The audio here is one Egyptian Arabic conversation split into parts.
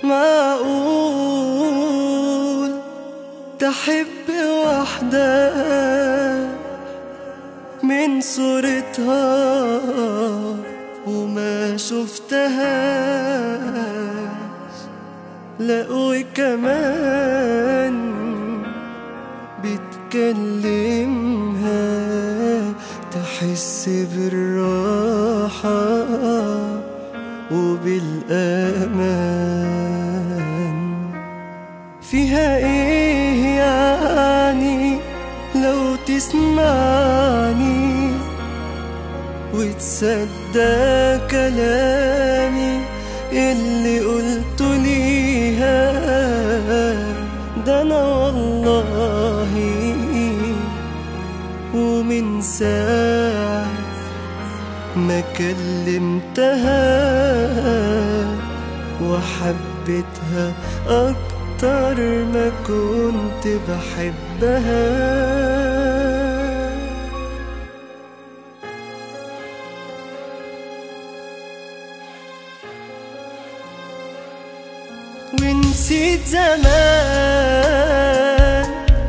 معقول تحب واحدة من صورتها وما شفتهاش لا وكمان بتكلمها تحس بالراحة وبالأمان فيها ايه يعني لو تسمعني وتصدق كلامي اللي قلته ليها ده انا والله ومن ساعة ما كلمتها وحبيتها أكتر ما كنت بحبها ونسيت زمان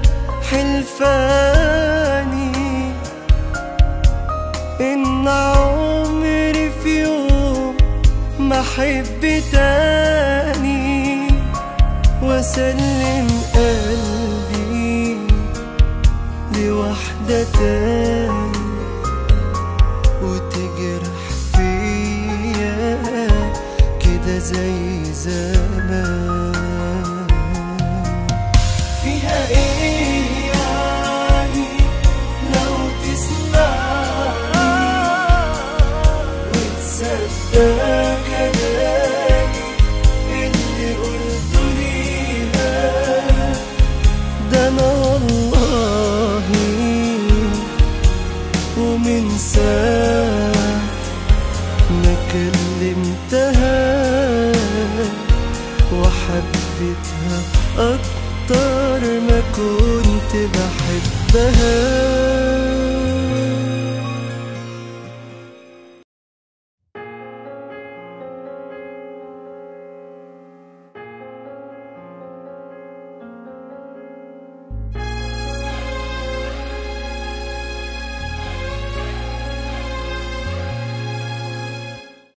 حلفاني إن عمري في يوم ما أحب تاني وأسلم قلبي لواحدة تاني وتجرح فيا كده زي زمان فيها ايه يعني لو تسمعني وتصدق كلامي اللي قلته ليها ده انا والله ومن ساعة ما كلمتها وحبيتها أكتر ما كنت بحبها